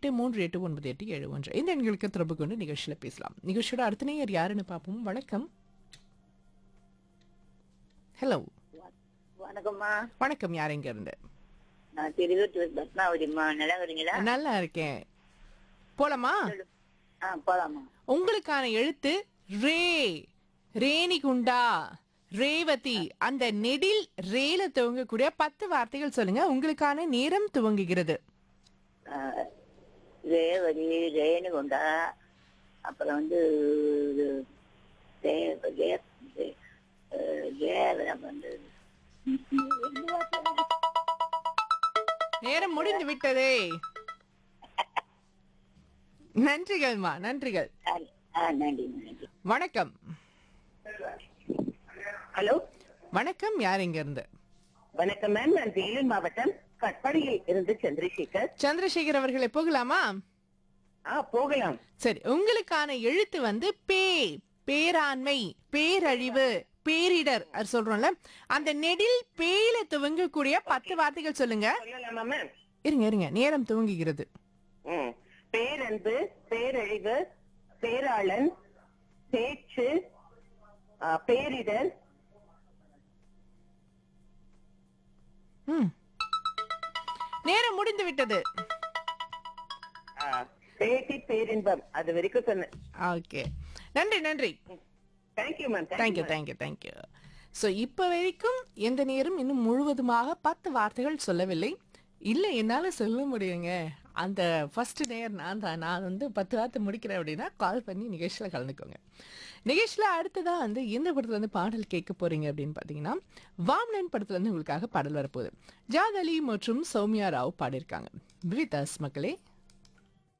எட்டு மூன்று எட்டு ஒன்பது எட்டு ஏழு ஒன்று இந்த எண்களுக்கு தொடர்பு கொண்டு நிகழ்ச்சியில் பேசலாம் நிகழ்ச்சியோட அடுத்த நேயர் யாருன்னு பார்ப்போம் வணக்கம் ஹலோ வணக்கம்மா வணக்கம் யார் எங்க இருந்து நான் திருவத்தூர் பத்மாவதிம்மா நல்லா வரீங்களா நல்லா இருக்கேன் போலாமா ஆ போலாமா உங்களுக்கான எழுத்து ரே ரேணிகுண்டா ரேவதி அந்த நெடில் ரேல துவங்கக்கூடிய பத்து வார்த்தைகள் சொல்லுங்க உங்களுக்கான நேரம் துவங்குகிறது ஆ, ரேவதி ரேணுகுண்டா அப்புறம் வந்து இது ரே- ரே- ரே- அஹ், ரேவரம் வந்து நேரம் முடிந்து விட்டதே நன்றிகள்மா நன்றிகள் ஆ, ஆ, நன்றி நன்றி வணக்கம் ஹலோ வணக்கம் யார் இங்க இருந்து வணக்கம் மேம் நான் வேலூர் மாவட்டம் கட்பாடியில் இருந்து சந்திரசேகர் சந்திரசேகர் அவர்களை போகலாமா ஆ போகலாம் சரி உங்களுக்கான எழுத்து வந்து பே பேராண்மை பேரழிவு பேரிடர் அது சொல்றோம்ல அந்த நெடில் பேயில துவங்கக்கூடிய பத்து வார்த்தைகள் சொல்லுங்க சொல்லலாமா மேம் இருங்க இருங்க நேரம் துவங்குகிறது ம். பேரன்பு பேரழிவு பேராளன் பேச்சு ஆ, பேரிடர் ம். நேரம் முடிந்து விட்டது ஆ, பேட்டி பேரின்பம் அது வரைக்கும் சொன்னேன் ஓகே நன்றி நன்றி thank you ma'am thank you thank you thank you so இப்போ வரைக்கும் எந்த நேரம் இன்னும் முழுவதுமாக பத்து வார்த்தைகள் சொல்லவில்லை இல்லை என்னால் சொல்ல முடியுங்க அந்த ஃபர்ஸ்ட் நேர் நான் தான் நான் வந்து பத்து வார்த்தை முடிக்கிறேன் அப்படின்னா கால் பண்ணி நிகழ்ச்சியில் கலந்துக்கோங்க நிகழ்ச்சியில் அடுத்ததாக வந்து எந்த படத்துல இருந்து பாடல் கேட்க போறீங்க அப்படின்னு பார்த்தீங்கன்னா வாம்னன் படத்துல இருந்து உங்களுக்காக பாடல் வரப்போகுது ஜாத் அலி மற்றும் சௌமியா ராவ் பாடியிருக்காங்க வித் அஸ் மக்களே